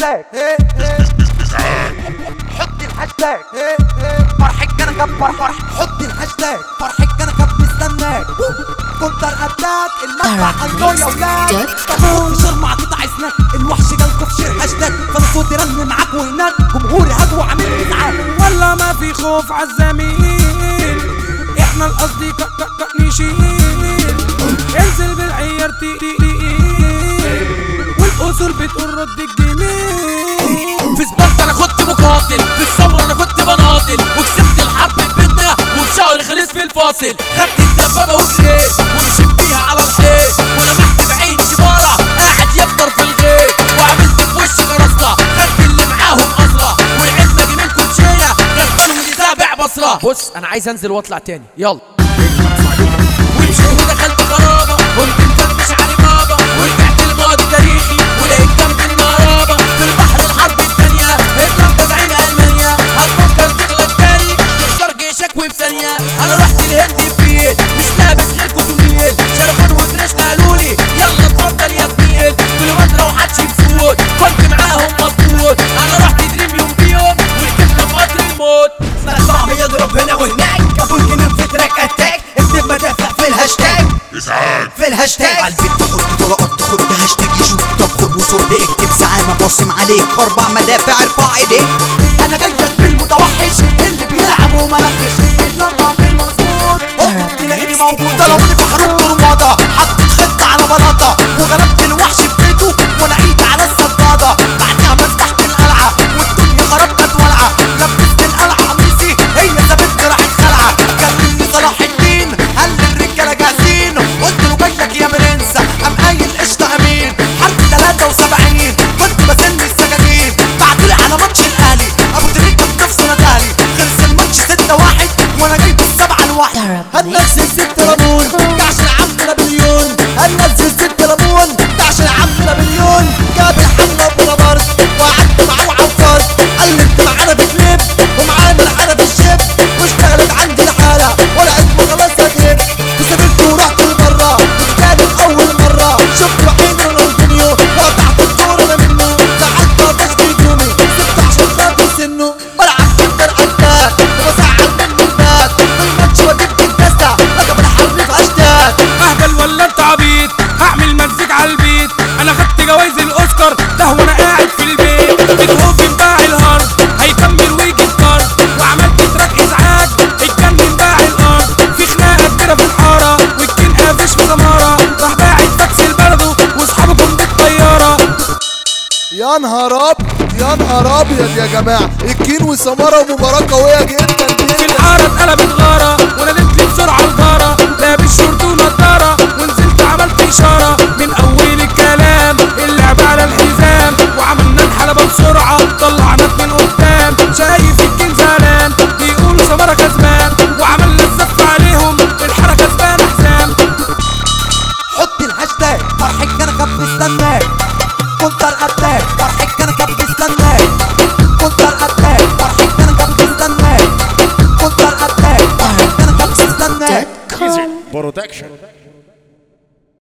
الهاشتاج حط الهاشتاج فرحك انا كم فرح فرح حط الهاشتاج فرحك انا كم مستناك كنت اتاك المدفع الله يا ولاد تاخد شر مع قطع سناك الوحش جالكوا في شير هاشتاج فانا صوتي رن معاك وهناك جمهوري هجوة عامل ازعاج ولا ما في خوف عالزميل احنا الاصدقاء ك- ك- نشيل انزل بالعيار تقيل والاصول بتقول رد الجميل في سبارتا انا كنت مقاتل في الثورة انا كنت بناضل وكسبت الحرب ببيتنا وفي شهر خلص في الفاصل خدت الدبابة وجريت ومشيت بيها على الحيط ولمحت بعيني شبارة قاعد يفطر في الغيط وعملت في وشي كراسة خدت اللي معاهم أسرة والعزة دي منكم شية غير اللي تابع بصرة بص انا عايز انزل واطلع تاني يلا ومشيت ودخلت خرابة قمت مفرمش علي بابا ورجعت الماضي تاريخي ولقيت كابتن مرابة في البحر الحرب التانية اضرب بعين ألمانيا هتفكر تغلط تاني تكسر جيشك وفي ثانية أنا رحت الهند بيت مش لابس غير كتوميل شرفان وفريش قالولي يلا اتفضل يا زميل كليوباترا وحدش يفوت كنت معاهم مظبوط أنا رحت دريم يوم بيوم وركبنا في قطر الموت صعب يضرب هنا وهناك ابو الجنين في تراك اتاك اكتب مدافع في الهاشتاج اسعاف في الهاشتاج عالبيت تاخد طلقات تاخد هاشتاج يشوف طب خد وصرد اكتب زعامة باصم عليك اربع مدافع ارفع ايديك انا جايبك بالمتوحش اللي بيلعب وملكش بيتلقى في المظبوط هوب تلاقيني موجود ضربني في حروب طرماطة حطيت خطة على بلاطة وغلبت الوحش في بيته وانا عيد على الصدادة بعدها مسحت القلعة والدنيا خربت ولعة لبست القلعة قميصي هي سابتني راحت خلعة كلمني صلاح الدين قال لي الرجالة جاهزين قلت له جايلك يا برنس قام قايل قشطة امين حرب 73 كنت بسن السجاجين بعتولي على ماتش الاهلي ابو تريكة بنفسه نادالي خلص الماتش 6 1 وانا جايب السبعة لوحدي هننزل ست ليمون كعش العم نابليون هننزل ست ليمون كعش العم نابليون جاب الحملة بولابارد وقعدت معاه وعفرت قال لي انت معانا في كليب ومعانا العرب الشيب واشتغلت عندي الحالة ولا اسمه خلاص هجيب وسافرت ورحت لبرا وكانت اول مرة شفت وحيد رونالدينيو وقطعت الصورة انا منه زعلت ما بشتري هدومي سبت عشان خاطر سنه بلعب كتر اتاك وبزعل منه الناس في الماتش وجبت الدستة رقم الحرب في اشتات اهبل ولا انت عبيط هعمل مزيك على البيت انا خدت جوايز الاوسكار ده وانا قاعد في البيت بيتهوفن باع الهارد هيكمل ويجي الكارد وعملت تراك ازعاج اتجنن باع الارض في خناقه كبيره في الحاره والكين قافش في سماره راح باعت تاكسي لبلده واصحابه كهم بالطياره يا نهار ابيض يا نهار ابيض يا جماعه الكين وسماره ومباراه قويه جدا في جدا الحاره اتقلبت غاره وناديت لي بسرعه الغاره لابس شورت ونضاره ونزلت عملت اشاره من اول الكلام اللعب على الحزام وعملنا الحلبه بسرعه طلعنا من قدام شايف الكين زعلان بيقولوا سمره كسبان وعملنا الزف عليهم الحاره كسبانه حزام حط الهاشتاج فرحك انا كان بستناك كنت اتاك فرحك انا كان بستناك كنت اتاك فرحك انا كان بستناك كنت اتاك فرحك انا كان بستناك برودكشن